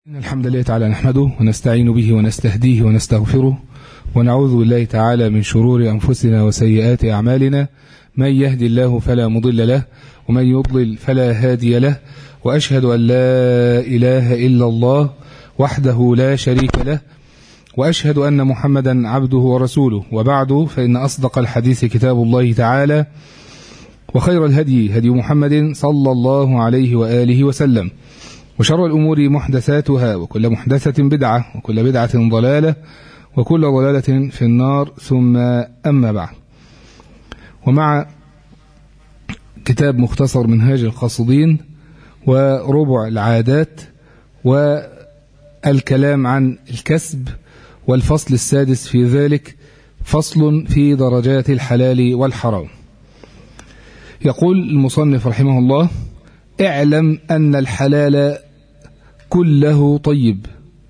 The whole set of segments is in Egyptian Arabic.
إن الحمد لله تعالى نحمده ونستعين به ونستهديه ونستغفره ونعوذ بالله تعالى من شرور أنفسنا وسيئات أعمالنا من يهدي الله فلا مضل له ومن يضلل فلا هادي له وأشهد أن لا إله إلا الله وحده لا شريك له وأشهد أن محمدا عبده ورسوله وبعد فإن أصدق الحديث كتاب الله تعالى وخير الهدي هدي محمد صلى الله عليه وآله وسلم وشر الأمور محدثاتها وكل محدثة بدعة وكل بدعة ضلالة وكل ضلالة في النار ثم أما بعد ومع كتاب مختصر منهاج القاصدين وربع العادات والكلام عن الكسب والفصل السادس في ذلك فصل في درجات الحلال والحرام يقول المصنف رحمه الله اعلم أن الحلال كله طيب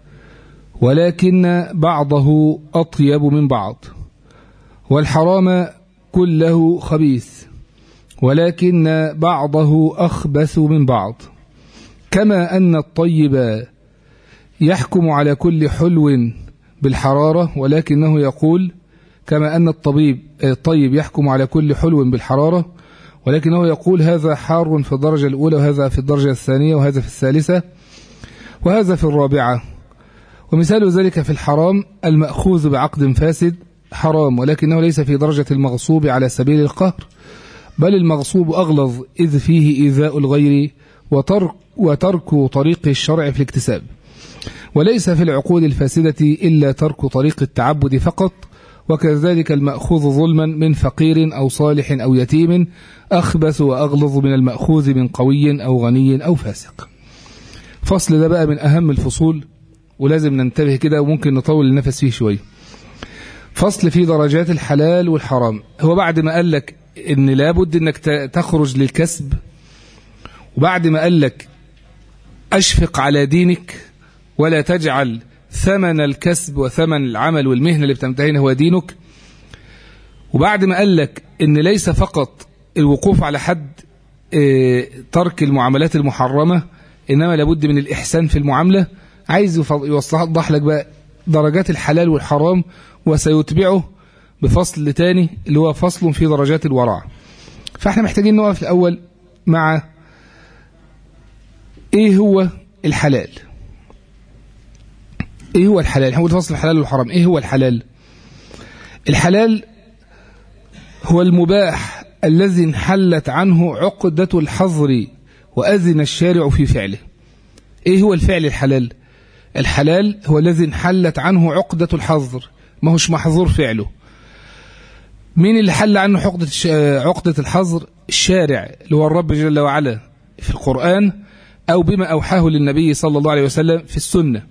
ولكن بعضه أطيب من بعض والحرام كله خبيث ولكن بعضه أخبث من بعض كما أن الطيب يحكم على كل حلو بالحرارة ولكنه يقول كما أن الطبيب الطيب يحكم على كل حلو بالحرارة ولكنه يقول هذا حار في الدرجة الأولى وهذا في الدرجة الثانية وهذا في الثالثة وهذا في الرابعة ومثال ذلك في الحرام المأخوذ بعقد فاسد حرام ولكنه ليس في درجة المغصوب على سبيل القهر بل المغصوب أغلظ إذ فيه إيذاء الغير وترك, وترك طريق الشرع في الاكتساب وليس في العقود الفاسدة إلا ترك طريق التعبد فقط وكذلك المأخوذ ظلما من فقير أو صالح أو يتيم أخبث وأغلظ من المأخوذ من قوي أو غني أو فاسق فصل ده بقى من أهم الفصول ولازم ننتبه كده وممكن نطول النفس فيه شوية فصل في درجات الحلال والحرام هو بعد ما قال لك ان لابد انك تخرج للكسب وبعد ما قال لك اشفق على دينك ولا تجعل ثمن الكسب وثمن العمل والمهنة اللي بتمتهنها هو دينك وبعد ما قال لك ان ليس فقط الوقوف على حد ترك المعاملات المحرمة إنما لابد من الإحسان في المعاملة عايز يوضح لك بقى درجات الحلال والحرام وسيتبعه بفصل تاني اللي هو فصل في درجات الورع فاحنا محتاجين نقف الأول مع ايه هو الحلال ايه هو الحلال هو فصل الحلال والحرام ايه هو الحلال الحلال هو المباح الذي انحلت عنه عقدة الحظر وأذن الشارع في فعله ايه هو الفعل الحلال الحلال هو الذي انحلت عنه عقدة الحظر ما هوش محظور فعله مين اللي حل عنه عقدة عقدة الحظر الشارع اللي هو الرب جل وعلا في القرآن أو بما أوحاه للنبي صلى الله عليه وسلم في السنة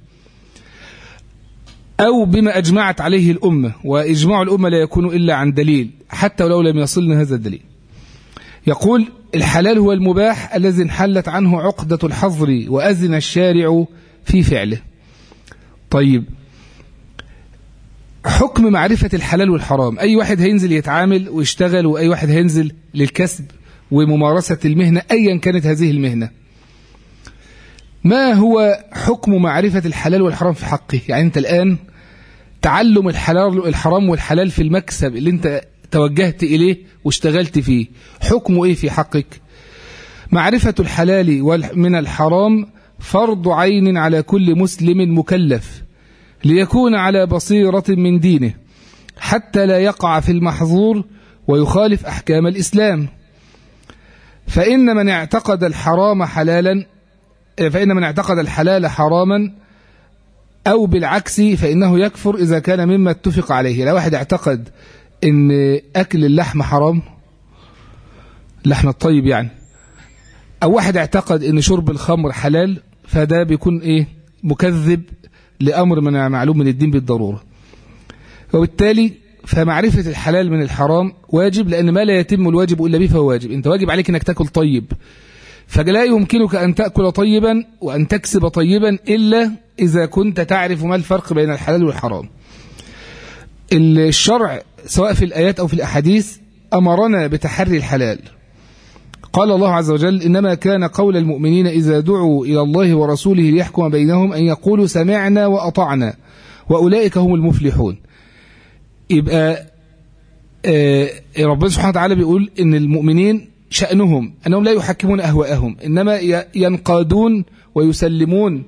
أو بما أجمعت عليه الأمة وإجماع الأمة لا يكون إلا عن دليل حتى ولو لم يصلنا هذا الدليل يقول الحلال هو المباح الذي انحلت عنه عقدة الحظر وأذن الشارع في فعله طيب حكم معرفة الحلال والحرام أي واحد هينزل يتعامل ويشتغل وأي واحد هينزل للكسب وممارسة المهنة أيا كانت هذه المهنة ما هو حكم معرفة الحلال والحرام في حقه يعني أنت الآن تعلم الحلال الحرام والحلال في المكسب اللي أنت توجهت إليه واشتغلت فيه حكمه إيه في حقك معرفة الحلال من الحرام فرض عين على كل مسلم مكلف ليكون على بصيرة من دينه حتى لا يقع في المحظور ويخالف أحكام الإسلام فإن من اعتقد الحرام حلالا فإن من اعتقد الحلال حراما أو بالعكس فإنه يكفر إذا كان مما اتفق عليه لو واحد اعتقد ان اكل اللحم حرام اللحم الطيب يعني او واحد اعتقد ان شرب الخمر حلال فده بيكون ايه مكذب لامر من معلوم من الدين بالضروره وبالتالي فمعرفه الحلال من الحرام واجب لان ما لا يتم الواجب الا به فهو واجب انت واجب عليك انك تاكل طيب فلا يمكنك ان تاكل طيبا وان تكسب طيبا الا اذا كنت تعرف ما الفرق بين الحلال والحرام الشرع سواء في الآيات أو في الأحاديث أمرنا بتحري الحلال قال الله عز وجل إنما كان قول المؤمنين إذا دعوا إلى الله ورسوله ليحكم بينهم أن يقولوا سمعنا وأطعنا وأولئك هم المفلحون يبقى آه ربنا سبحانه وتعالى بيقول إن المؤمنين شأنهم أنهم لا يحكمون أهواءهم إنما ينقادون ويسلمون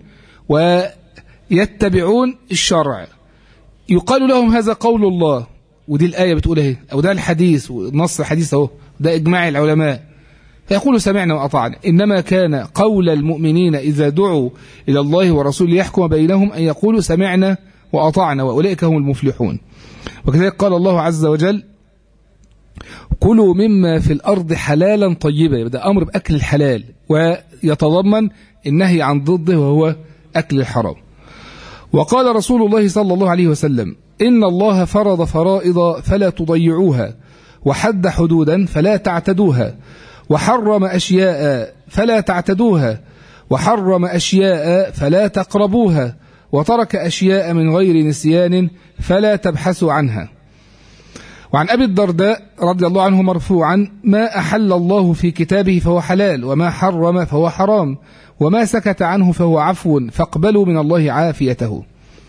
ويتبعون الشرع يقال لهم هذا قول الله ودي الآية بتقول اهي أو ده الحديث ونص الحديث أهو ده إجماع العلماء فيقول سمعنا وأطعنا إنما كان قول المؤمنين إذا دعوا إلى الله ورسوله ليحكم بينهم أن يقولوا سمعنا وأطعنا وأولئك هم المفلحون وكذلك قال الله عز وجل كلوا مما في الأرض حلالا طيبا ده أمر بأكل الحلال ويتضمن النهي عن ضده وهو أكل الحرام وقال رسول الله صلى الله عليه وسلم إن الله فرض فرائض فلا تضيعوها وحد حدودا فلا تعتدوها وحرم أشياء فلا تعتدوها وحرم أشياء فلا تقربوها وترك أشياء من غير نسيان فلا تبحثوا عنها وعن أبي الدرداء رضي الله عنه مرفوعا ما أحل الله في كتابه فهو حلال وما حرم فهو حرام وما سكت عنه فهو عفو فاقبلوا من الله عافيته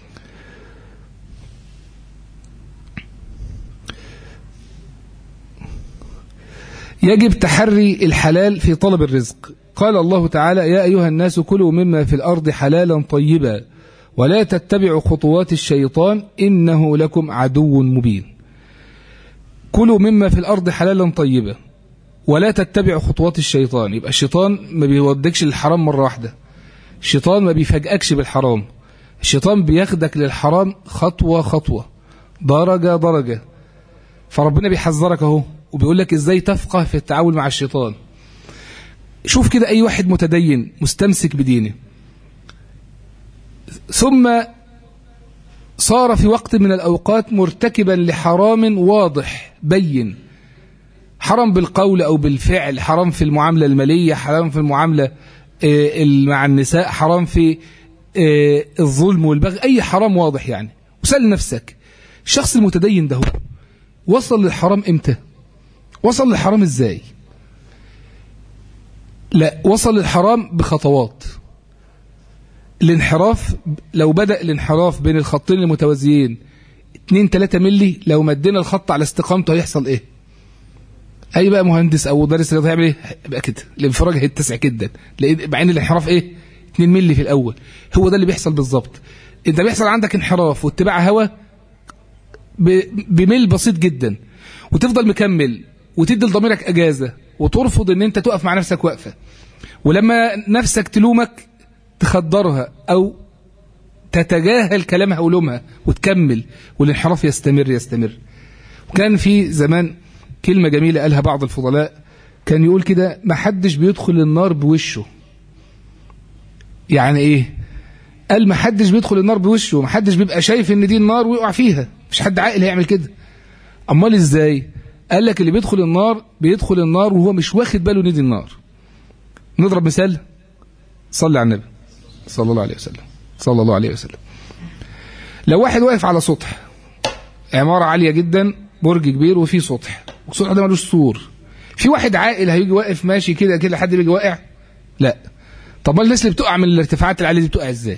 يجب تحري الحلال في طلب الرزق قال الله تعالى يا أيها الناس كلوا مما في الأرض حلالا طيبا ولا تتبعوا خطوات الشيطان إنه لكم عدو مبين كلوا مما في الأرض حلالا طيبا ولا تتبعوا خطوات الشيطان يبقى الشيطان ما بيودكش للحرام مرة واحدة الشيطان ما بيفاجئكش بالحرام الشيطان بياخدك للحرام خطوة خطوة درجة درجة فربنا بيحذرك اهو وبيقول لك ازاي تفقه في التعامل مع الشيطان شوف كده اي واحد متدين مستمسك بدينه ثم صار في وقت من الأوقات مرتكبا لحرام واضح بين حرام بالقول أو بالفعل حرام في المعاملة المالية حرام في المعاملة مع النساء حرام في الظلم والبغي أي حرام واضح يعني وسأل نفسك الشخص المتدين ده وصل للحرام امتى وصل للحرام ازاي لا وصل للحرام بخطوات الانحراف لو بدأ الانحراف بين الخطين المتوازيين 2 3 ملي لو مدينا الخط على استقامته هيحصل ايه اي بقى مهندس او مدرس رياضه هيعمل ايه يبقى كده الانفراج هيتسع جدا مع ان الانحراف ايه 2 ملي في الاول هو ده اللي بيحصل بالظبط انت بيحصل عندك انحراف واتباع هوا بميل بسيط جدا وتفضل مكمل وتدي لضميرك اجازه وترفض ان انت تقف مع نفسك وقفه ولما نفسك تلومك تخدرها أو تتجاهل كلامها ولومها وتكمل والانحراف يستمر يستمر وكان في زمان كلمة جميلة قالها بعض الفضلاء كان يقول كده ما حدش بيدخل النار بوشه يعني ايه قال ما حدش بيدخل النار بوشه ما حدش بيبقى شايف ان دي النار ويقع فيها مش حد عاقل هيعمل كده امال ازاي قال لك اللي بيدخل النار بيدخل النار وهو مش واخد باله ان دي النار نضرب مثال صلي على النبي صلى الله عليه وسلم صلى الله عليه وسلم لو واحد واقف على سطح عمارة عالية جدا برج كبير وفيه سطح والسطح ده ملوش سور في واحد عاقل هيجي واقف ماشي كده كده لحد بيجي واقع لا طب ما الناس اللي بتقع من الارتفاعات العالية دي بتقع ازاي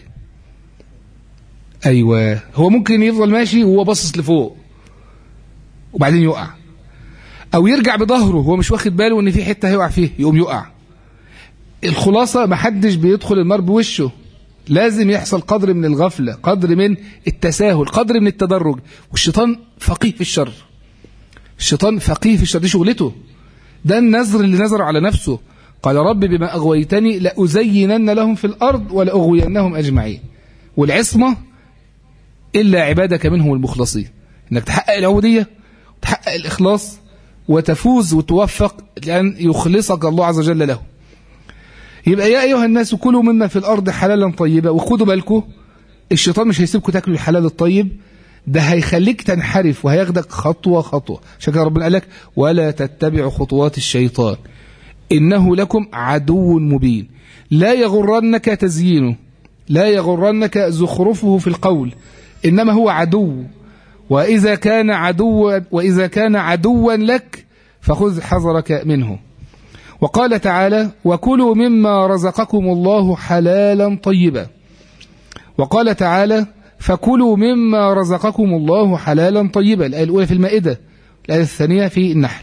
ايوه هو ممكن يفضل ماشي وهو باصص لفوق وبعدين يقع او يرجع بظهره هو مش واخد باله ان في حته هيقع فيه يقوم يقع الخلاصة ما حدش بيدخل النار بوشه لازم يحصل قدر من الغفلة قدر من التساهل قدر من التدرج والشيطان فقيه في الشر الشيطان فقيه في الشر دي شغلته ده النذر اللي نذر على نفسه قال رب بما أغويتني لأزينن لهم في الأرض ولأغوينهم أجمعين والعصمة إلا عبادك منهم المخلصين إنك تحقق العبودية وتحقق الإخلاص وتفوز وتوفق لأن يخلصك الله عز وجل له يبقى يا أيها الناس كلوا مما في الأرض حلالا طيبا وخدوا بالكم الشيطان مش هيسيبكم تاكلوا الحلال الطيب ده هيخليك تنحرف وهياخدك خطوة خطوة عشان كده ربنا قال لك ولا تتبعوا خطوات الشيطان إنه لكم عدو مبين لا يغرنك تزيينه لا يغرنك زخرفه في القول إنما هو عدو وإذا كان عدوا وإذا كان عدوا لك فخذ حذرك منه وقال تعالى وكلوا مما رزقكم الله حلالا طيبا وقال تعالى فكلوا مما رزقكم الله حلالا طيبا الآية الأولى في المائدة الآية الثانية في النحل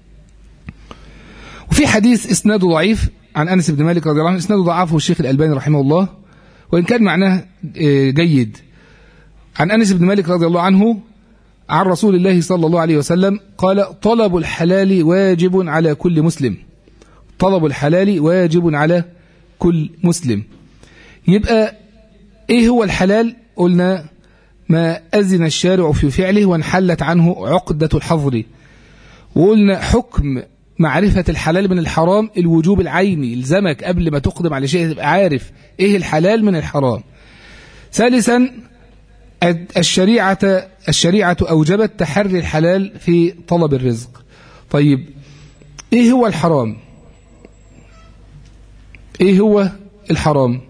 وفي حديث إسناده ضعيف عن أنس بن مالك رضي الله عنه إسناده ضعفه الشيخ الألباني رحمه الله وإن كان معناه جيد عن أنس بن مالك رضي الله عنه عن رسول الله صلى الله عليه وسلم قال طلب الحلال واجب على كل مسلم طلب الحلال واجب على كل مسلم يبقى ايه هو الحلال قلنا ما أذن الشارع في فعله وانحلت عنه عقدة الحظر وقلنا حكم معرفة الحلال من الحرام الوجوب العيني يلزمك قبل ما تقدم على شيء تبقى عارف ايه الحلال من الحرام ثالثا الشريعة الشريعة أوجبت تحري الحلال في طلب الرزق طيب ايه هو الحرام ايه هو الحرام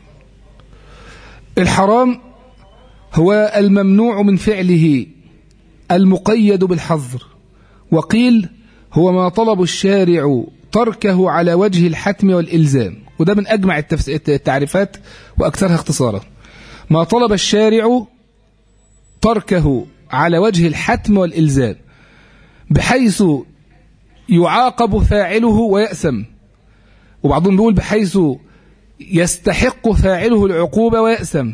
الحرام هو الممنوع من فعله المقيد بالحظر وقيل هو ما طلب الشارع تركه على وجه الحتم والإلزام وده من أجمع التعريفات وأكثرها اختصارا ما طلب الشارع تركه على وجه الحتم والإلزام بحيث يعاقب فاعله ويأسم وبعضهم بيقول بحيث يستحق فاعله العقوبة ويأسم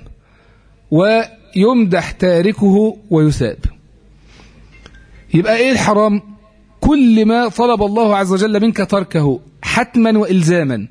ويمدح تاركه ويساب يبقى ايه الحرام كل ما طلب الله عز وجل منك تركه حتما وإلزاما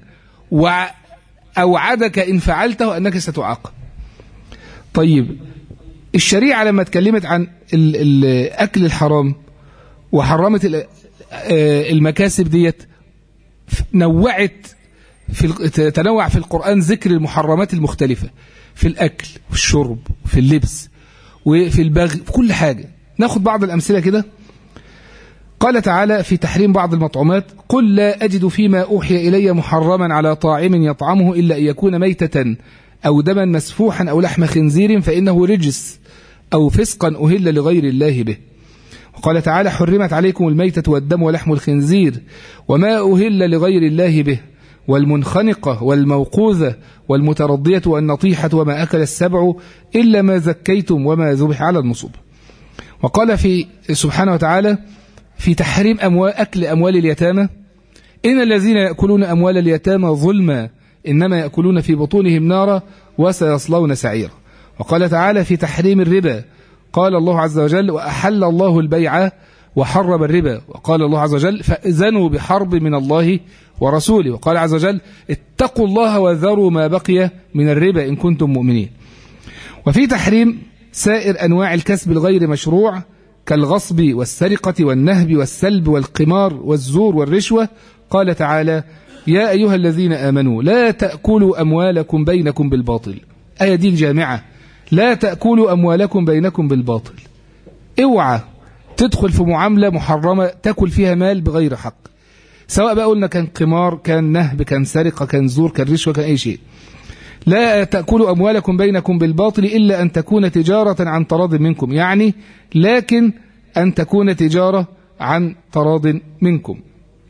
وأوعدك إن فعلته أنك ستعاقب طيب الشريعة لما اتكلمت عن الأكل الحرام وحرمت المكاسب ديت نوعت في تنوع في القرآن ذكر المحرمات المختلفة في الأكل في الشرب في اللبس وفي البغي في كل حاجة ناخد بعض الأمثلة كده قال تعالى في تحريم بعض المطعومات قل لا أجد فيما أوحي إلي محرما على طاعم يطعمه إلا أن يكون ميتة أو دما مسفوحا أو لحم خنزير فإنه رجس أو فسقا أهل لغير الله به وقال تعالى حرمت عليكم الميتة والدم ولحم الخنزير وما أهل لغير الله به والمنخنقة والموقوذة والمترضية والنطيحة وما أكل السبع إلا ما زكيتم وما ذبح على النصب وقال في سبحانه وتعالى في تحريم أموال أكل أموال اليتامى إن الذين يأكلون أموال اليتامى ظلما إنما يأكلون في بطونهم نارا وسيصلون سعيرا وقال تعالى في تحريم الربا قال الله عز وجل وأحل الله البيع وحرم الربا وقال الله عز وجل فأذنوا بحرب من الله ورسوله وقال عز وجل اتقوا الله وذروا ما بقي من الربا إن كنتم مؤمنين وفي تحريم سائر أنواع الكسب الغير مشروع كالغصب والسرقة والنهب والسلب والقمار والزور والرشوة قال تعالى يا أيها الذين آمنوا لا تأكلوا أموالكم بينكم بالباطل آية دي الجامعة لا تأكلوا أموالكم بينكم بالباطل اوعى تدخل في معاملة محرمة تأكل فيها مال بغير حق سواء بقى قلنا كان قمار كان نهب كان سرقة كان زور كان رشوة كان أي شيء لا تأكلوا أموالكم بينكم بالباطل إلا أن تكون تجارة عن تراض منكم يعني لكن أن تكون تجارة عن تراض منكم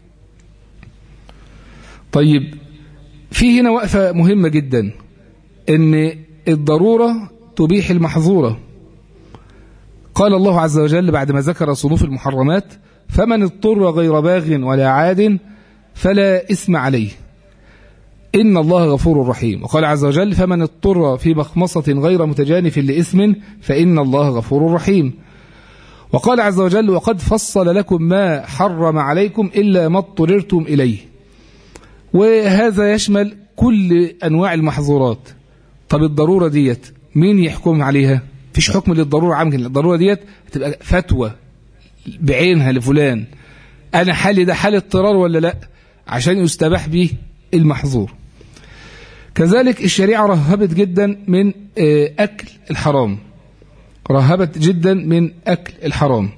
طيب في هنا وقفة مهمة جدا أن الضرورة تبيح المحظورة قال الله عز وجل بعد ما ذكر صنوف المحرمات فمن اضطر غير باغ ولا عاد فلا إثم عليه إن الله غفور رحيم وقال عز وجل فمن اضطر في مخمصة غير متجانف لإثم فإن الله غفور رحيم وقال عز وجل وقد فصل لكم ما حرم عليكم إلا ما اضطررتم إليه وهذا يشمل كل أنواع المحظورات طب الضرورة ديت مين يحكم عليها فيش حكم للضرورة عام الضرورة ديت هتبقى فتوى بعينها لفلان أنا حالي ده حال اضطرار ولا لا عشان يستباح به المحظور كذلك الشريعة رهبت جدا من أكل الحرام رهبت جدا من أكل الحرام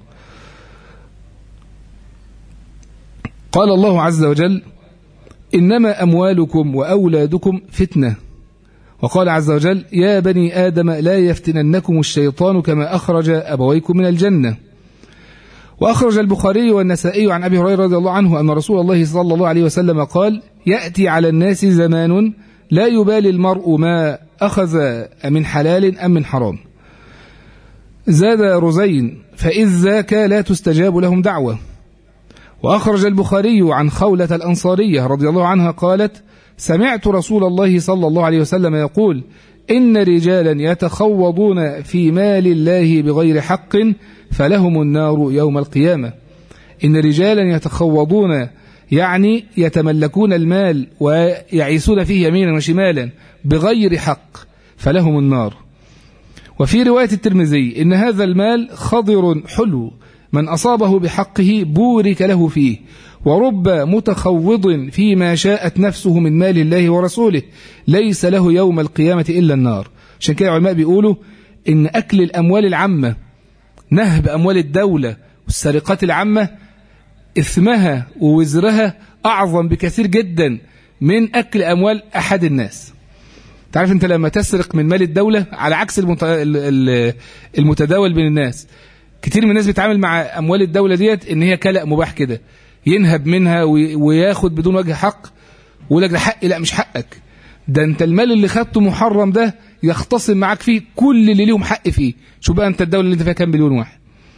قال الله عز وجل إنما أموالكم وأولادكم فتنة وقال عز وجل يا بني آدم لا يفتننكم الشيطان كما أخرج أبويكم من الجنة وأخرج البخاري والنسائي عن أبي هريرة رضي الله عنه أن رسول الله صلى الله عليه وسلم قال يأتي على الناس زمان لا يبالي المرء ما أخذ من حلال أم من حرام زاد رزين فإذ ذاك لا تستجاب لهم دعوة وأخرج البخاري عن خولة الأنصارية رضي الله عنها قالت سمعت رسول الله صلى الله عليه وسلم يقول إن رجالا يتخوضون في مال الله بغير حق فلهم النار يوم القيامة إن رجالا يتخوضون يعني يتملكون المال ويعيسون فيه يمينا وشمالا بغير حق فلهم النار وفي رواية الترمذي إن هذا المال خضر حلو من أصابه بحقه بورك له فيه ورب متخوض فيما شاءت نفسه من مال الله ورسوله ليس له يوم القيامة إلا النار عشان كده العلماء بيقولوا إن أكل الأموال العامة نهب أموال الدولة والسرقات العامة إثمها ووزرها أعظم بكثير جدا من أكل أموال أحد الناس تعرف أنت لما تسرق من مال الدولة على عكس المتداول بين الناس كتير من الناس بيتعامل مع أموال الدولة ديت إن هي كلأ مباح كده ينهب منها وياخد بدون وجه حق ويقول لك ده حقي لا مش حقك ده انت المال اللي خدته محرم ده يختصم معاك فيه كل اللي ليهم حق فيه شو بقى انت الدولة اللي انت فيها كام مليون واحد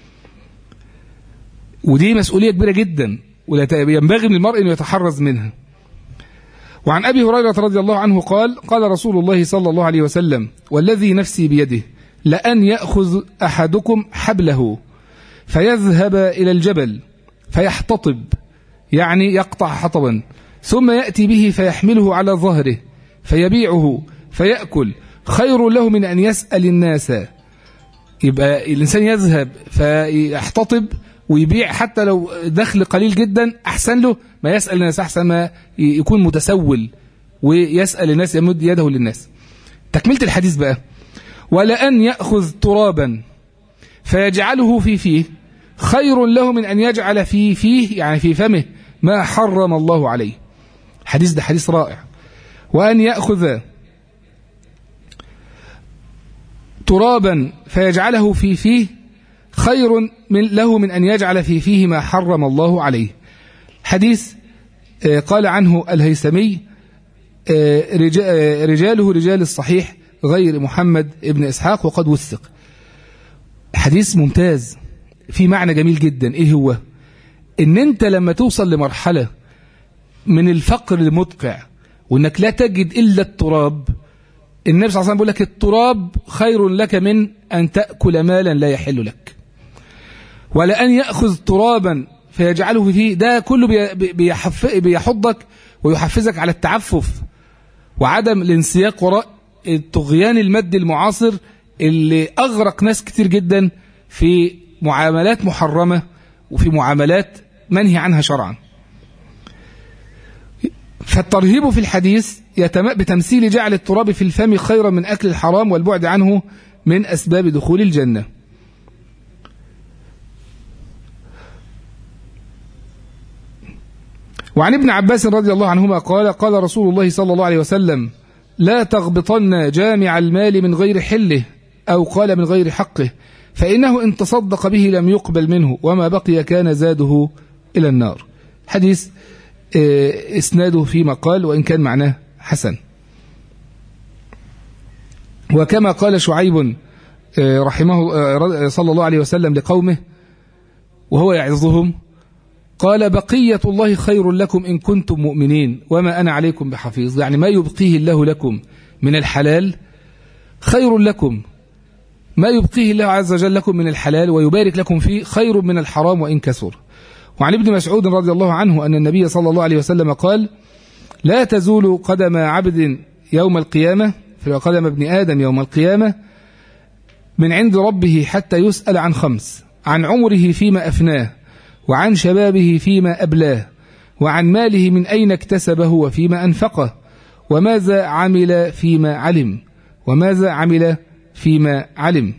ودي مسؤولية كبيرة جدا وينبغي للمرء أن يتحرز منها وعن أبي هريرة رضي الله عنه قال قال رسول الله صلى الله عليه وسلم والذي نفسي بيده لأن يأخذ أحدكم حبله فيذهب إلى الجبل فيحتطب يعني يقطع حطبا ثم يأتي به فيحمله على ظهره فيبيعه فيأكل خير له من أن يسأل الناس يبقى الإنسان يذهب فيحتطب ويبيع حتى لو دخل قليل جدا أحسن له ما يسأل الناس أحسن ما يكون متسول ويسأل الناس يمد يده للناس تكملة الحديث بقى ولأن يأخذ ترابا فيجعله في فيه خير له من أن يجعل في فيه يعني في فمه ما حرم الله عليه حديث ده حديث رائع وأن يأخذ ترابا فيجعله في فيه خير من له من أن يجعل في فيه ما حرم الله عليه حديث قال عنه الهيثمي رجاله رجال الصحيح غير محمد ابن إسحاق وقد وثق حديث ممتاز في معنى جميل جدا ايه هو ان انت لما توصل لمرحلة من الفقر المدقع وانك لا تجد الا التراب النبي صلى الله عليه وسلم بيقول لك التراب خير لك من ان تأكل مالا لا يحل لك ولأن يأخذ ترابا فيجعله فيه ده كله بيحضك ويحفزك على التعفف وعدم الانسياق وراء الطغيان المادي المعاصر اللي أغرق ناس كتير جدا في معاملات محرمة وفي معاملات منهي عنها شرعا فالترهيب في الحديث يتم بتمثيل جعل التراب في الفم خيرا من أكل الحرام والبعد عنه من أسباب دخول الجنة وعن ابن عباس رضي الله عنهما قال قال رسول الله صلى الله عليه وسلم لا تغبطن جامع المال من غير حله أو قال من غير حقه فإنه إن تصدق به لم يقبل منه وما بقي كان زاده إلى النار حديث إسناده فيما قال وإن كان معناه حسن وكما قال شعيب رحمه صلى الله عليه وسلم لقومه وهو يعظهم قال بقية الله خير لكم إن كنتم مؤمنين وما أنا عليكم بحفيظ يعني ما يبقيه الله لكم من الحلال خير لكم ما يبقيه الله عز وجل لكم من الحلال ويبارك لكم فيه خير من الحرام وإن كثر وعن ابن مسعود رضي الله عنه أن النبي صلى الله عليه وسلم قال لا تزول قدم عبد يوم القيامة في قدم ابن آدم يوم القيامة من عند ربه حتى يسأل عن خمس عن عمره فيما أفناه وعن شبابه فيما أبلاه وعن ماله من أين اكتسبه وفيما أنفقه وماذا عمل فيما علم وماذا عمل فيما علم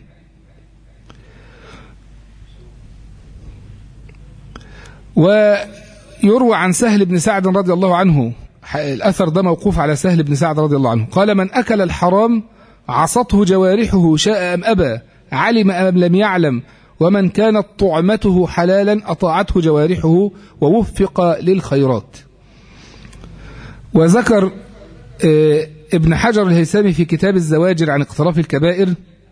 ويروى عن سهل بن سعد رضي الله عنه الأثر ده موقوف على سهل بن سعد رضي الله عنه قال من أكل الحرام عصته جوارحه شاء أم أبى علم أم لم يعلم ومن كانت طعمته حلالا أطاعته جوارحه ووفق للخيرات وذكر ابن حجر الهيثمي في كتاب الزواجر عن اقتراف الكبائر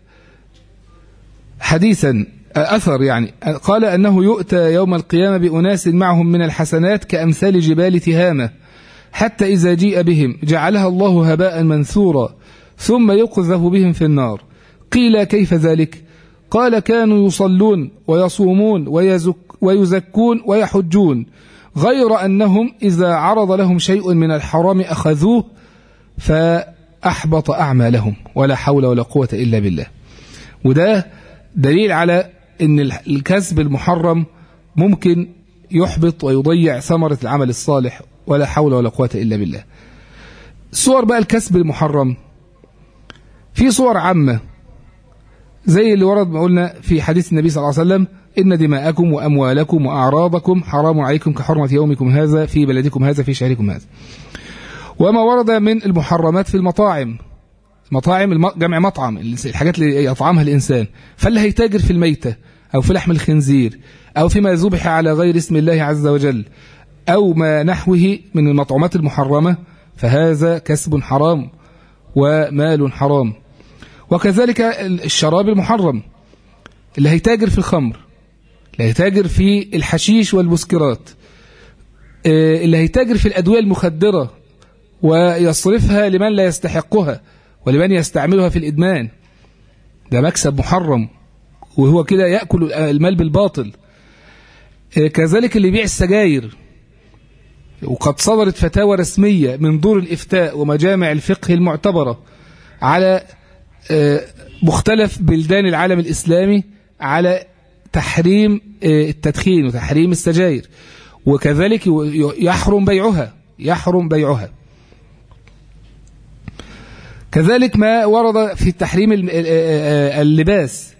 حديثا أثر يعني قال أنه يؤتى يوم القيامة بأناس معهم من الحسنات كأمثال جبال تهامة حتى إذا جيء بهم جعلها الله هباء منثورا ثم يقذف بهم في النار قيل كيف ذلك قال كانوا يصلون ويصومون ويزك ويزكون ويحجون غير أنهم إذا عرض لهم شيء من الحرام أخذوه فأحبط أعمالهم ولا حول ولا قوة إلا بالله وده دليل على أن الكسب المحرم ممكن يحبط ويضيع ثمرة العمل الصالح ولا حول ولا قوة إلا بالله صور بقى الكسب المحرم في صور عامة زي اللي ورد ما قلنا في حديث النبي صلى الله عليه وسلم إن دماءكم وأموالكم وأعراضكم حرام عليكم كحرمة يومكم هذا في بلدكم هذا في شهركم هذا وما ورد من المحرمات في المطاعم مطاعم جمع مطعم الحاجات اللي يطعمها الإنسان فاللي هيتاجر في الميتة أو في لحم الخنزير أو فيما ذبح على غير اسم الله عز وجل أو ما نحوه من المطعومات المحرمة فهذا كسب حرام ومال حرام وكذلك الشراب المحرم اللي هيتاجر في الخمر اللي هيتاجر في الحشيش والمسكرات اللي هيتاجر في الأدوية المخدرة ويصرفها لمن لا يستحقها ولمن يستعملها في الإدمان ده مكسب محرم وهو كده يأكل المال بالباطل كذلك اللي يبيع السجاير وقد صدرت فتاوى رسمية من دور الإفتاء ومجامع الفقه المعتبرة على مختلف بلدان العالم الإسلامي على تحريم التدخين وتحريم السجاير وكذلك يحرم بيعها يحرم بيعها كذلك ما ورد في تحريم اللباس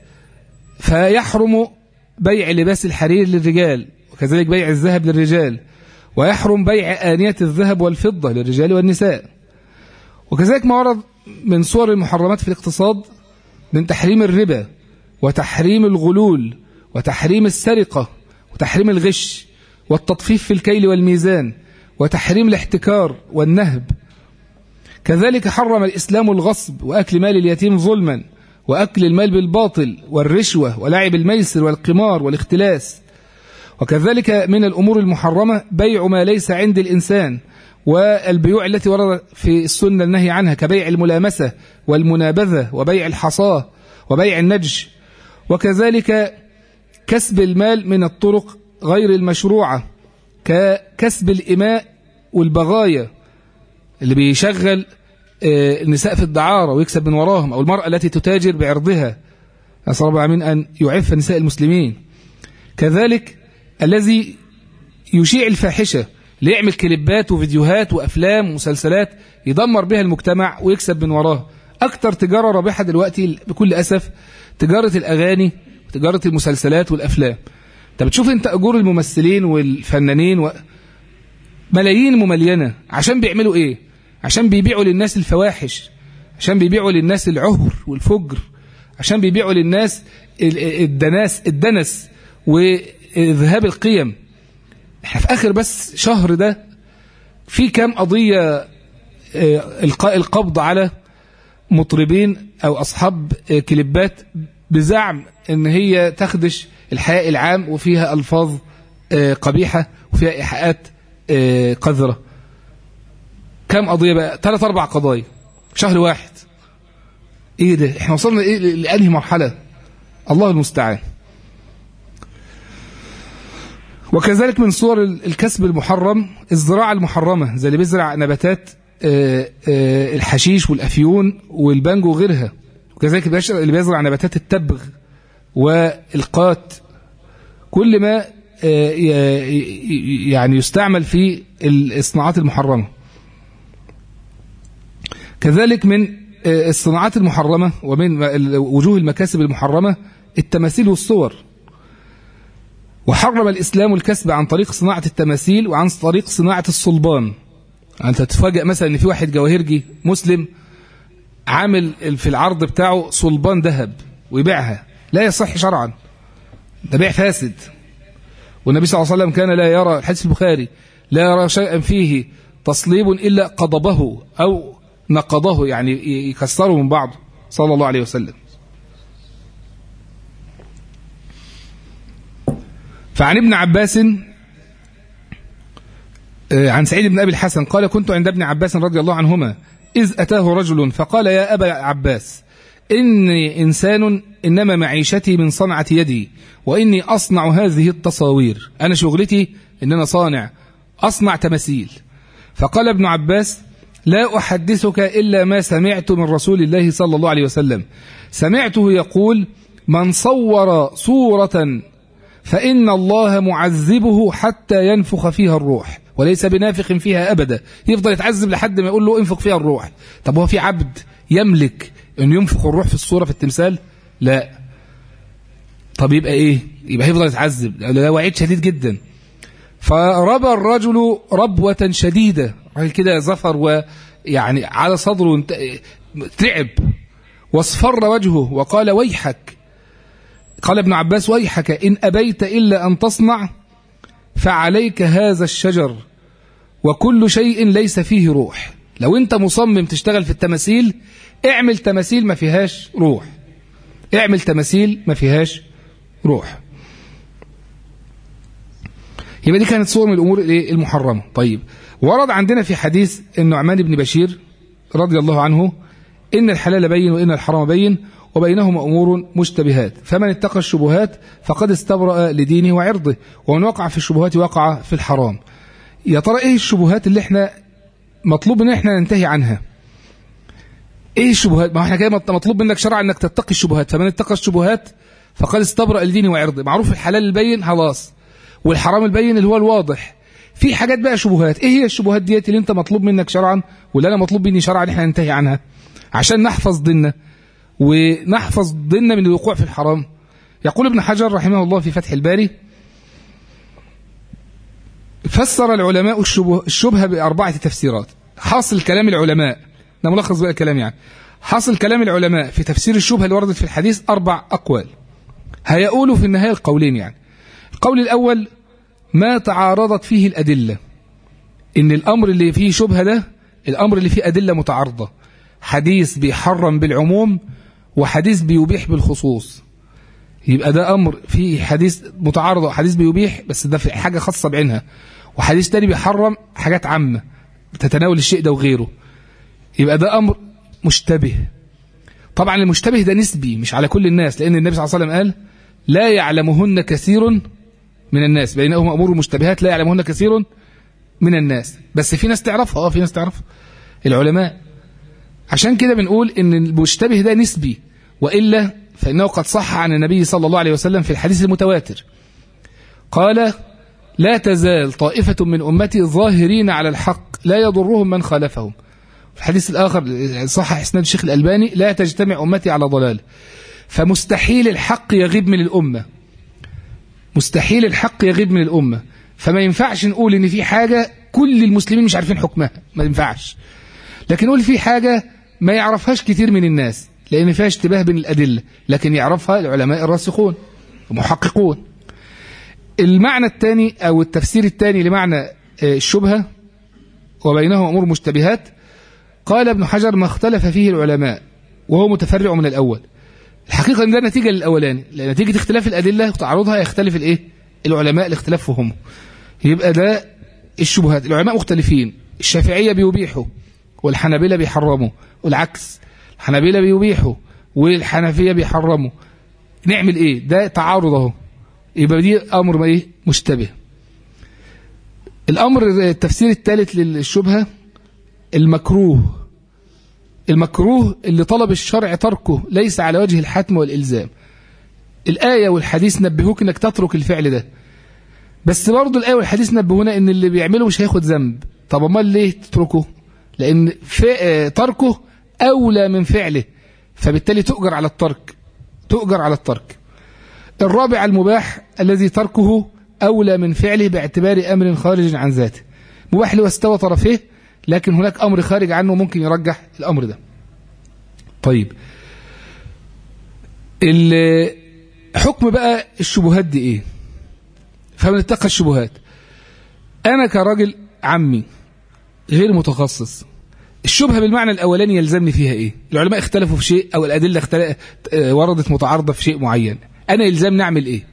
فيحرم بيع لباس الحرير للرجال وكذلك بيع الذهب للرجال ويحرم بيع آنية الذهب والفضة للرجال والنساء وكذلك ما ورد من صور المحرمات في الاقتصاد من تحريم الربا وتحريم الغلول وتحريم السرقة وتحريم الغش والتطفيف في الكيل والميزان وتحريم الاحتكار والنهب كذلك حرم الإسلام الغصب وأكل مال اليتيم ظلما وأكل المال بالباطل والرشوة ولعب الميسر والقمار والاختلاس وكذلك من الأمور المحرمة بيع ما ليس عند الإنسان والبيوع التي ورد في السنة النهي عنها كبيع الملامسة والمنابذة وبيع الحصاة وبيع النجش وكذلك كسب المال من الطرق غير المشروعة ككسب الإماء والبغايا اللي بيشغل النساء في الدعارة ويكسب من وراهم أو المرأة التي تتاجر بعرضها أسأل رب العالمين أن يعف نساء المسلمين كذلك الذي يشيع الفاحشة ليعمل كليبات وفيديوهات وأفلام ومسلسلات يدمر بها المجتمع ويكسب من وراه أكتر تجارة رابحة دلوقتي بكل أسف تجارة الأغاني وتجارة المسلسلات والأفلام انت بتشوف انت أجور الممثلين والفنانين و... ملايين مملينة عشان بيعملوا ايه عشان بيبيعوا للناس الفواحش عشان بيبيعوا للناس العهر والفجر عشان بيبيعوا للناس الدناس الدنس وذهاب القيم احنا في اخر بس شهر ده في كام قضية القاء القبض على مطربين او اصحاب كليبات بزعم ان هي تخدش الحياء العام وفيها الفاظ قبيحة وفيها ايحاءات قذرة كم قضية بقى ثلاث أربع قضايا شهر واحد إيه ده إحنا وصلنا إيه لأنهي مرحلة الله المستعان وكذلك من صور الكسب المحرم الزراعة المحرمة زي اللي بيزرع نباتات الحشيش والأفيون والبانجو وغيرها وكذلك اللي بيزرع نباتات التبغ والقات كل ما يعني يستعمل في الصناعات المحرمة كذلك من الصناعات المحرمة ومن وجوه المكاسب المحرمة التماثيل والصور وحرم الإسلام الكسب عن طريق صناعة التماثيل وعن طريق صناعة الصلبان أنت تتفاجأ مثلا أن في واحد جواهرجي مسلم عامل في العرض بتاعه صلبان ذهب ويبيعها لا يصح شرعا ده بيع فاسد والنبي صلى الله عليه وسلم كان لا يرى الحديث البخاري لا يرى شيئا فيه تصليب إلا قضبه أو نقضه يعني يكسره من بعضه صلى الله عليه وسلم فعن ابن عباس عن سعيد بن أبي الحسن قال كنت عند ابن عباس رضي الله عنهما إذ أتاه رجل فقال يا أبا عباس إني إنسان إنما معيشتي من صنعة يدي وإني أصنع هذه التصاوير أنا شغلتي إن أنا صانع أصنع تماثيل فقال ابن عباس لا أحدثك إلا ما سمعت من رسول الله صلى الله عليه وسلم سمعته يقول من صور صورة فإن الله معذبه حتى ينفخ فيها الروح وليس بنافخ فيها أبدا يفضل يتعذب لحد ما يقول له انفخ فيها الروح طب هو في عبد يملك أن ينفخ الروح في الصورة في التمثال لا طب يبقى إيه يبقى هيفضل يتعذب ده وعيد شديد جدا فربى الرجل ربوة شديدة كده زفر ويعني على صدره تعب واصفر وجهه وقال ويحك قال ابن عباس ويحك إن أبيت إلا أن تصنع فعليك هذا الشجر وكل شيء ليس فيه روح لو انت مصمم تشتغل في التماثيل اعمل تماثيل ما فيهاش روح اعمل تماثيل ما فيهاش روح يبقى دي كانت صور من الأمور المحرمة طيب ورد عندنا في حديث النعمان بن بشير رضي الله عنه إن الحلال بين وإن الحرام بين وبينهما أمور مشتبهات فمن اتقى الشبهات فقد استبرأ لدينه وعرضه ومن وقع في الشبهات وقع في الحرام يا ترى إيه الشبهات اللي احنا مطلوب ان احنا ننتهي عنها ايه الشبهات ما احنا كده مطلوب منك شرعا انك تتقي الشبهات فمن اتقى الشبهات فقد استبرأ لدينه وعرضه معروف الحلال البين خلاص والحرام البين اللي هو الواضح في حاجات بقى شبهات ايه هي الشبهات ديت اللي انت مطلوب منك شرعا واللي انا مطلوب مني شرعا احنا ننتهي عنها عشان نحفظ ديننا ونحفظ ديننا من الوقوع في الحرام يقول ابن حجر رحمه الله في فتح الباري فسر العلماء الشبه, الشبهة بأربعة تفسيرات حاصل كلام العلماء ده ملخص بقى الكلام يعني حاصل كلام العلماء في تفسير الشبهة اللي وردت في الحديث أربع أقوال هيقولوا في النهاية القولين يعني القول الأول ما تعارضت فيه الأدلة إن الأمر اللي فيه شبهة ده الأمر اللي فيه أدلة متعارضة حديث بيحرم بالعموم وحديث بيبيح بالخصوص يبقى ده أمر فيه حديث متعارض وحديث بيبيح بس ده في حاجة خاصة بعينها وحديث تاني بيحرم حاجات عامة تتناول الشيء ده وغيره يبقى ده أمر مشتبه طبعا المشتبه ده نسبي مش على كل الناس لأن النبي صلى الله عليه وسلم قال لا يعلمهن كثير من الناس بينهم أمور مشتبهات لا يعلمهن كثير من الناس بس في ناس تعرفها اه في ناس تعرفها العلماء عشان كده بنقول ان المشتبه ده نسبي وإلا فإنه قد صح عن النبي صلى الله عليه وسلم في الحديث المتواتر قال لا تزال طائفة من أمتي ظاهرين على الحق لا يضرهم من خالفهم في الحديث الآخر صح إسناد الشيخ الألباني لا تجتمع أمتي على ضلال فمستحيل الحق يغيب من الأمة مستحيل الحق يغيب من الأمة فما ينفعش نقول إن في حاجة كل المسلمين مش عارفين حكمها ما ينفعش لكن نقول في حاجة ما يعرفهاش كتير من الناس لأن فيها اشتباه بين الأدلة لكن يعرفها العلماء الراسخون المحققون المعنى الثاني أو التفسير الثاني لمعنى الشبهة وبينهما أمور مشتبهات قال ابن حجر ما اختلف فيه العلماء وهو متفرع من الأول الحقيقة ان ده نتيجة للأولاني لأن نتيجة اختلاف الأدلة وتعارضها يختلف الإيه؟ العلماء الاختلاف فهم يبقى ده الشبهات العلماء مختلفين الشافعية بيبيحوا والحنابلة بيحرموا والعكس الحنابلة بيبيحوا والحنفية بيحرموا نعمل ايه ده تعارض اهو يبقى دي امر ايه مشتبه الامر التفسير الثالث للشبهة المكروه المكروه اللي طلب الشرع تركه ليس على وجه الحتم والإلزام الآية والحديث نبهوك انك تترك الفعل ده بس برضه الآية والحديث نبهونا ان اللي بيعمله مش هياخد ذنب طب امال ليه تتركه لان تركه أولى من فعله فبالتالي تؤجر على الترك تؤجر على الترك الرابع المباح الذي تركه أولى من فعله باعتبار أمر خارج عن ذاته مباح له استوى طرفيه لكن هناك أمر خارج عنه ممكن يرجح الأمر ده طيب حكم بقى الشبهات دي ايه فبنتقى الشبهات انا كراجل عمي غير متخصص الشبهه بالمعنى الاولاني يلزمني فيها ايه العلماء اختلفوا في شيء او الادله اختل... وردت متعارضه في شيء معين انا يلزمني اعمل ايه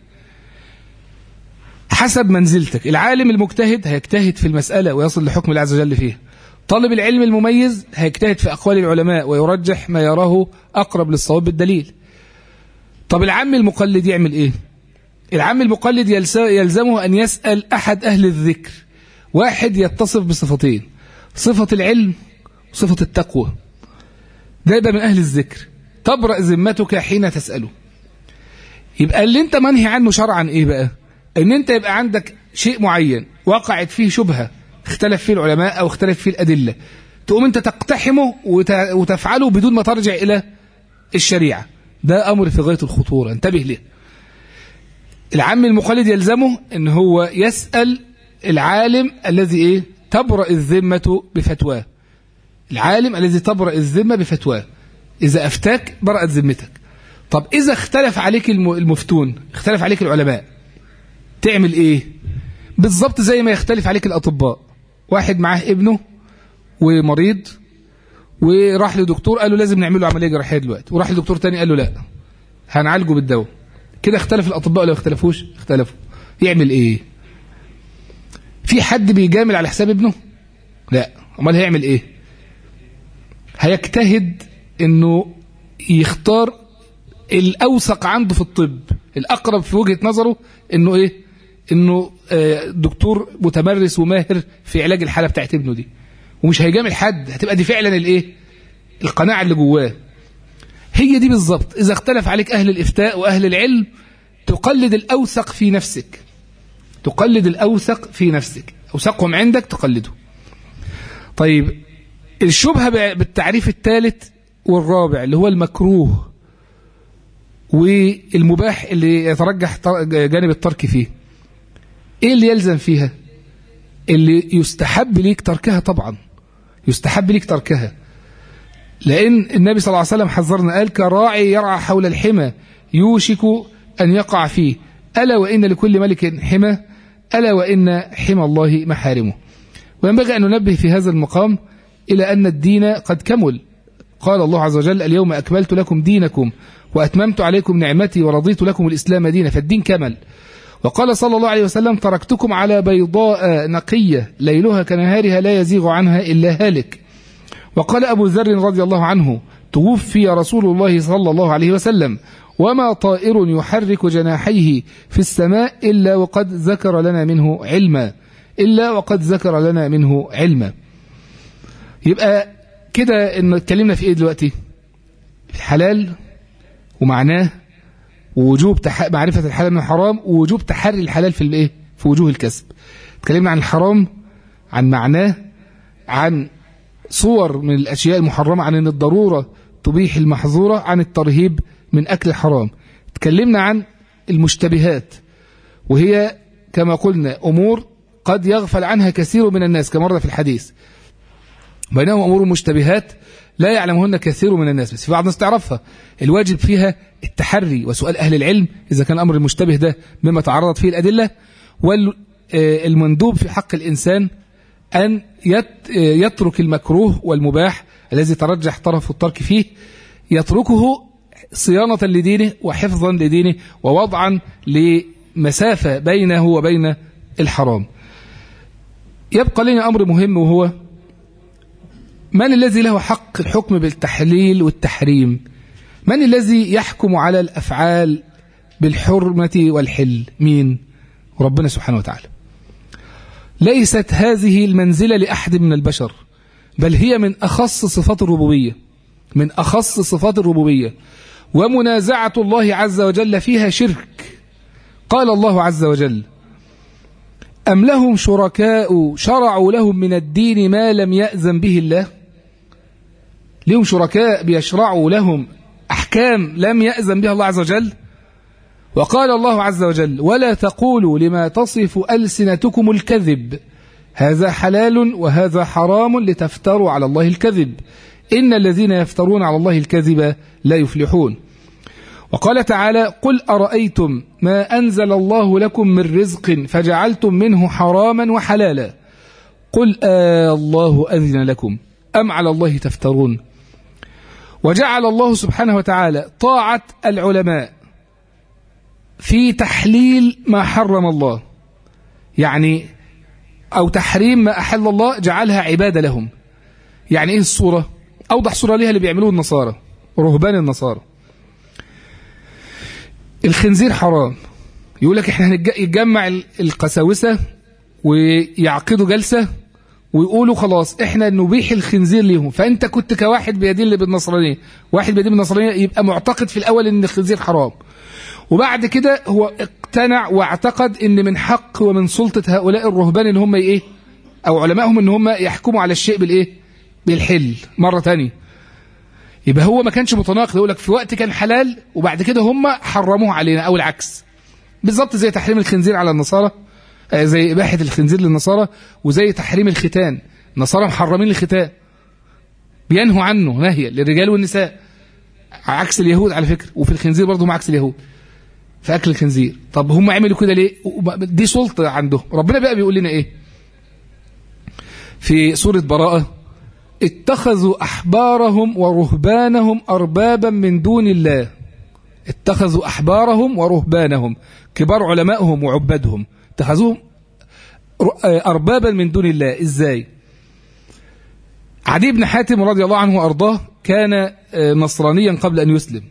حسب منزلتك العالم المجتهد هيجتهد في المساله ويصل لحكم الله عز وجل فيها طالب العلم المميز هيجتهد في اقوال العلماء ويرجح ما يراه اقرب للصواب بالدليل طب العام المقلد يعمل ايه العام المقلد يلزمه ان يسال احد اهل الذكر واحد يتصف بصفتين صفه العلم وصفه التقوى ده يبقى من اهل الذكر تبرأ ذمتك حين تساله يبقى اللي انت منهي عنه شرعا ايه بقى ان انت يبقى عندك شيء معين وقعت فيه شبهه اختلف فيه العلماء او اختلف فيه الادله تقوم انت تقتحمه وتفعله بدون ما ترجع الى الشريعه ده امر في غايه الخطوره انتبه له العام المقلد يلزمه ان هو يسال العالم الذي ايه تبرأ الذمه بفتواه العالم الذي تبرأ الذمه بفتواه اذا افتاك برأت ذمتك طب اذا اختلف عليك المفتون اختلف عليك العلماء تعمل ايه بالظبط زي ما يختلف عليك الاطباء واحد معاه ابنه ومريض وراح لدكتور قال له لازم نعمل له عمليه جراحيه دلوقتي وراح لدكتور تاني قال له لا هنعالجه بالدواء كده اختلف الاطباء ولا اختلفوش اختلفوا يعمل ايه في حد بيجامل على حساب ابنه لا امال هيعمل ايه هيجتهد انه يختار الاوثق عنده في الطب الاقرب في وجهه نظره انه ايه انه دكتور متمرس وماهر في علاج الحاله بتاعت ابنه دي ومش هيجامل حد هتبقى دي فعلا الايه القناعه اللي جواه هي دي بالظبط اذا اختلف عليك اهل الافتاء واهل العلم تقلد الاوثق في نفسك تقلد الاوثق في نفسك اوثقهم عندك تقلده طيب الشبهه بالتعريف الثالث والرابع اللي هو المكروه والمباح اللي يترجح جانب الترك فيه ايه اللي يلزم فيها اللي يستحب ليك تركها طبعا يستحب ليك تركها لأن النبي صلى الله عليه وسلم حذرنا قال كراعي يرعى حول الحمى يوشك أن يقع فيه ألا وإن لكل ملك حمى ألا وإن حمى الله محارمه وينبغي أن ننبه في هذا المقام إلى أن الدين قد كمل قال الله عز وجل اليوم أكملت لكم دينكم وأتممت عليكم نعمتي ورضيت لكم الإسلام دينا فالدين كمل وقال صلى الله عليه وسلم تركتكم على بيضاء نقية ليلها كنهارها لا يزيغ عنها إلا هالك وقال أبو ذر رضي الله عنه توفي رسول الله صلى الله عليه وسلم وما طائر يحرك جناحيه في السماء إلا وقد ذكر لنا منه علما إلا وقد ذكر لنا منه علما يبقى كده إن اتكلمنا في إيه دلوقتي الحلال ومعناه ووجوب تح... معرفة الحلال من الحرام ووجوب تحري الحلال في الايه في وجوه الكسب اتكلمنا عن الحرام عن معناه عن صور من الأشياء المحرمة عن أن الضرورة تبيح المحظورة عن الترهيب من أكل الحرام اتكلمنا عن المشتبهات وهي كما قلنا أمور قد يغفل عنها كثير من الناس كما ورد في الحديث بينما أمور مشتبهات لا يعلمهن كثير من الناس بس في بعض الناس تعرفها الواجب فيها التحري وسؤال أهل العلم إذا كان أمر المشتبه ده مما تعرضت فيه الأدلة والمندوب في حق الإنسان أن يترك المكروه والمباح الذي ترجح طرف الترك فيه يتركه صيانة لدينه وحفظا لدينه ووضعا لمسافة بينه وبين الحرام يبقى لنا أمر مهم وهو من الذي له حق الحكم بالتحليل والتحريم من الذي يحكم على الأفعال بالحرمة والحل مين ربنا سبحانه وتعالى ليست هذه المنزلة لأحد من البشر بل هي من أخص صفات الربوبية من أخص صفات الربوبية ومنازعة الله عز وجل فيها شرك قال الله عز وجل أم لهم شركاء شرعوا لهم من الدين ما لم يأذن به الله لهم شركاء بيشرعوا لهم أحكام لم يأذن بها الله عز وجل وقال الله عز وجل ولا تقولوا لما تصف ألسنتكم الكذب هذا حلال وهذا حرام لتفتروا على الله الكذب إن الذين يفترون على الله الكذب لا يفلحون وقال تعالى قل أرأيتم ما أنزل الله لكم من رزق فجعلتم منه حراما وحلالا قل آه الله أذن لكم أم على الله تفترون وجعل الله سبحانه وتعالى طاعة العلماء في تحليل ما حرم الله يعني أو تحريم ما أحل الله جعلها عبادة لهم يعني إيه الصورة أوضح صورة ليها اللي بيعملوه النصارى رهبان النصارى الخنزير حرام يقول لك احنا هنتجمع القساوسة ويعقدوا جلسة ويقولوا خلاص احنا نبيح الخنزير ليهم فانت كنت كواحد بيدل بالنصرانية واحد بيدل بالنصرانية يبقى معتقد في الاول ان الخنزير حرام وبعد كده هو اقتنع واعتقد ان من حق ومن سلطة هؤلاء الرهبان ان هم ايه او علمائهم ان هم يحكموا على الشيء بالايه بالحل مرة تانية يبقى هو ما كانش متناقض يقول لك في وقت كان حلال وبعد كده هم حرموه علينا او العكس بالظبط زي تحريم الخنزير على النصارى زي إباحة الخنزير للنصارى وزي تحريم الختان النصارى محرمين الختان بينهوا عنه نهيا للرجال والنساء عكس اليهود على فكرة وفي الخنزير برضه هم عكس اليهود في أكل الخنزير طب هم عملوا كده ليه دي سلطة عندهم ربنا بقى بيقول لنا إيه في سورة براءة اتخذوا أحبارهم ورهبانهم أربابا من دون الله اتخذوا أحبارهم ورهبانهم كبار علمائهم وعبادهم اتخذوهم أربابا من دون الله إزاي عدي بن حاتم رضي الله عنه وأرضاه كان نصرانيا قبل أن يسلم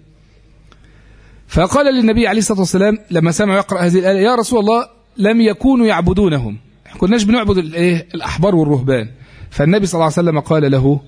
فقال للنبي عليه الصلاة والسلام لما سمع يقرأ هذه الآية يا رسول الله لم يكونوا يعبدونهم كناش بنعبد الأحبار والرهبان فالنبي صلى الله عليه وسلم قال له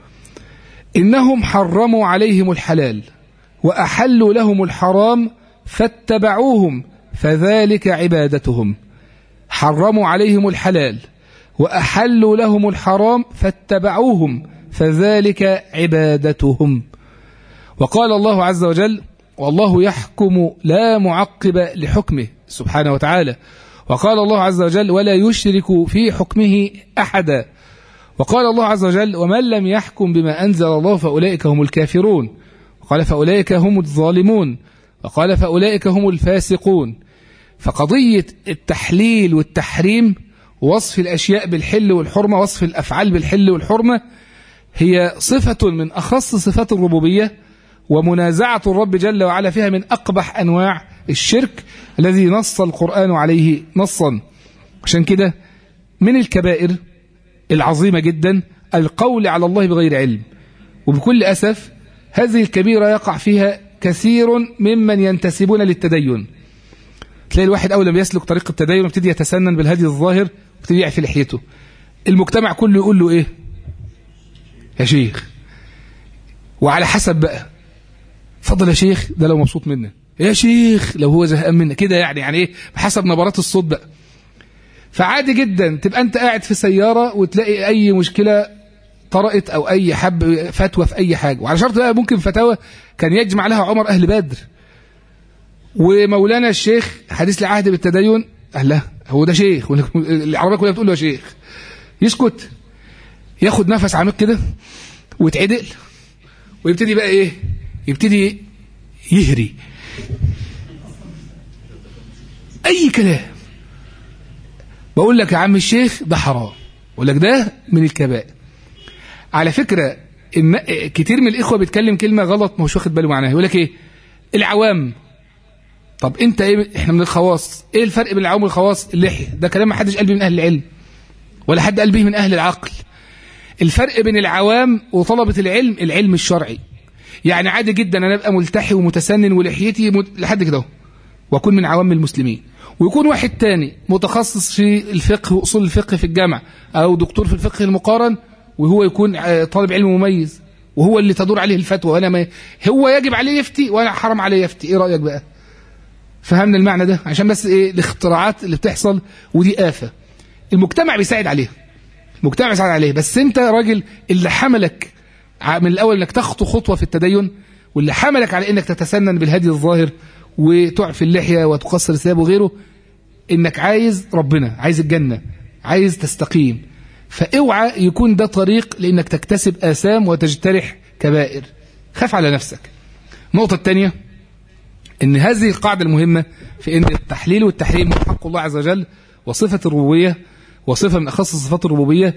إنهم حرموا عليهم الحلال وأحلوا لهم الحرام فاتبعوهم فذلك عبادتهم حرموا عليهم الحلال وأحلوا لهم الحرام فاتبعوهم فذلك عبادتهم وقال الله عز وجل والله يحكم لا معقب لحكمه سبحانه وتعالى وقال الله عز وجل ولا يشرك في حكمه أحدا وقال الله عز وجل ومن لم يحكم بما أنزل الله فأولئك هم الكافرون وقال فأولئك هم الظالمون وقال فأولئك هم الفاسقون فقضية التحليل والتحريم وصف الأشياء بالحل والحرمة وصف الأفعال بالحل والحرمة هي صفة من أخص صفات الربوبية ومنازعة الرب جل وعلا فيها من أقبح أنواع الشرك الذي نص القرآن عليه نصا عشان كده من الكبائر العظيمة جدا القول على الله بغير علم وبكل أسف هذه الكبيرة يقع فيها كثير ممن ينتسبون للتدين تلاقي الواحد أول ما يسلك طريق التدين وابتدي يتسنن بالهدي الظاهر وابتدي يعفي لحيته المجتمع كله يقول له إيه يا شيخ وعلى حسب بقى فضل يا شيخ ده لو مبسوط منك يا شيخ لو هو زهقان منك كده يعني يعني ايه بحسب نبرات الصوت بقى فعادي جدا تبقى انت قاعد في سيارة وتلاقي اي مشكلة طرأت او اي حب فتوى في اي حاجة وعلى شرط بقى ممكن فتاوى كان يجمع لها عمر اهل بدر ومولانا الشيخ حديث العهد بالتدين اهلا هو ده شيخ العربية كلها بتقول له يا شيخ يسكت ياخد نفس عميق كده ويتعدل ويبتدي بقى ايه يبتدي يهري اي كلام بقول لك يا عم الشيخ ده حرام بقول لك ده من الكبائر على فكرة إن كتير من الإخوة بيتكلم كلمة غلط ما هوش واخد باله معناها يقول لك إيه العوام طب أنت إيه إحنا من الخواص إيه الفرق بين العوام والخواص اللحية ده كلام ما حدش قال بيه من أهل العلم ولا حد قال به من أهل العقل الفرق بين العوام وطلبة العلم العلم الشرعي يعني عادي جدا أنا أبقى ملتحي ومتسنن ولحيتي مت... لحد كده وأكون من عوام المسلمين ويكون واحد تاني متخصص في الفقه وأصول الفقه في الجامعة أو دكتور في الفقه المقارن وهو يكون طالب علم مميز وهو اللي تدور عليه الفتوى وأنا ما هو يجب عليه يفتي وأنا حرام عليه يفتي إيه رأيك بقى فهمنا المعنى ده عشان بس إيه الاختراعات اللي بتحصل ودي آفة المجتمع بيساعد عليها المجتمع بيساعد عليه بس أنت راجل اللي حملك من الأول أنك تخطو خطوة في التدين واللي حملك على أنك تتسنن بالهدي الظاهر وتعفي اللحية وتقصر الثياب وغيره انك عايز ربنا عايز الجنة عايز تستقيم فاوعى يكون ده طريق لانك تكتسب آثام وتجترح كبائر خاف على نفسك النقطة الثانية ان هذه القاعدة المهمة في ان التحليل والتحريم من حق الله عز وجل وصفة الربوبية وصفة من أخص صفات الربوبية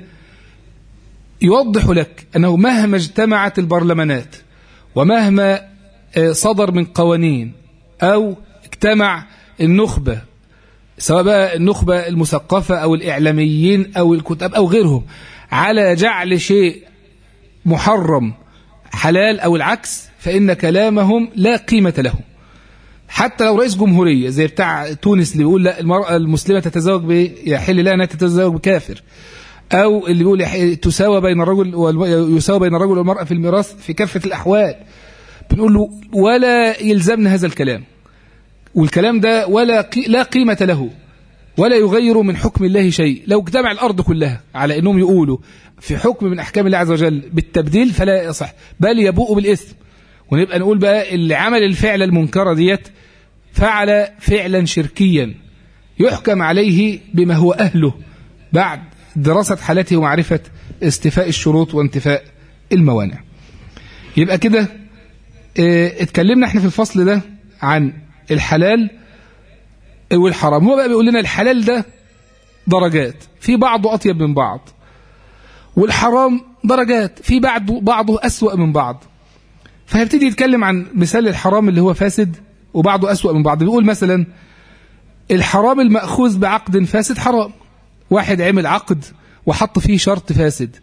يوضح لك أنه مهما اجتمعت البرلمانات ومهما صدر من قوانين أو اجتمع النخبة سواء بقى النخبة المثقفة أو الإعلاميين أو الكتاب أو غيرهم على جعل شيء محرم حلال أو العكس فإن كلامهم لا قيمة له حتى لو رئيس جمهورية زي بتاع تونس اللي بيقول لا المرأة المسلمة تتزوج ب يحل لها أنها تتزوج بكافر أو اللي بيقول تساوى بين الرجل يساوى بين الرجل والمرأة في الميراث في كافة الأحوال بنقول له ولا يلزمنا هذا الكلام والكلام ده ولا قي... لا قيمة له ولا يغير من حكم الله شيء لو اجتمع الأرض كلها على أنهم يقولوا في حكم من أحكام الله عز وجل بالتبديل فلا يصح بل يبوء بالإثم ونبقى نقول بقى اللي عمل الفعل المنكرة ديت فعل فعلا شركيا يحكم عليه بما هو أهله بعد دراسة حالته ومعرفة استفاء الشروط وانتفاء الموانع يبقى كده اه اتكلمنا احنا في الفصل ده عن الحلال والحرام هو بقى بيقول لنا الحلال ده درجات في بعضه أطيب من بعض والحرام درجات في بعضه بعضه أسوأ من بعض فهيبتدي يتكلم عن مثال الحرام اللي هو فاسد وبعضه أسوأ من بعض بيقول مثلا الحرام المأخوذ بعقد فاسد حرام واحد عمل عقد وحط فيه شرط فاسد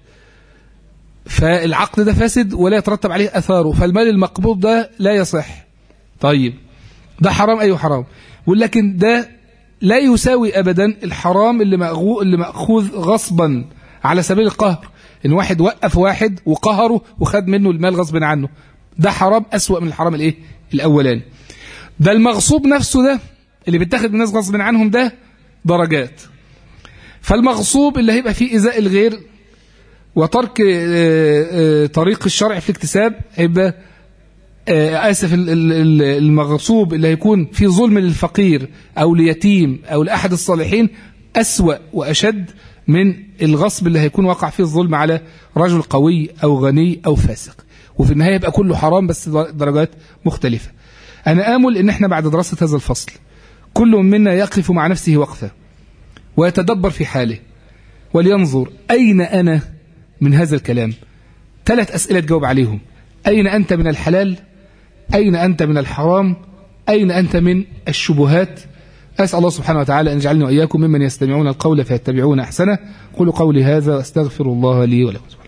فالعقد ده فاسد ولا يترتب عليه أثاره فالمال المقبوض ده لا يصح طيب ده حرام أيوه حرام ولكن ده لا يساوي أبدا الحرام اللي مأخوذ, اللي مأخوذ غصبا على سبيل القهر إن واحد وقف واحد وقهره وخد منه المال غصب عنه ده حرام أسوأ من الحرام الإيه الأولاني ده المغصوب نفسه ده اللي بيتاخد من الناس غصب عنهم ده درجات فالمغصوب اللي هيبقى فيه إزاء الغير وترك طريق الشرع في الاكتساب هيبقى آسف المغصوب اللي هيكون في ظلم للفقير أو ليتيم أو لأحد الصالحين أسوأ وأشد من الغصب اللي هيكون وقع فيه الظلم على رجل قوي أو غني أو فاسق وفي النهاية يبقى كله حرام بس درجات مختلفة أنا آمل إن احنا بعد دراسة هذا الفصل كل منا يقف مع نفسه وقفة ويتدبر في حاله ولينظر أين أنا من هذا الكلام ثلاث أسئلة تجاوب عليهم أين أنت من الحلال أين أنت من الحرام أين أنت من الشبهات أسأل الله سبحانه وتعالى أن يجعلني وإياكم ممن يستمعون القول فيتبعون أحسنه قولوا قولي هذا أستغفر الله لي ولكم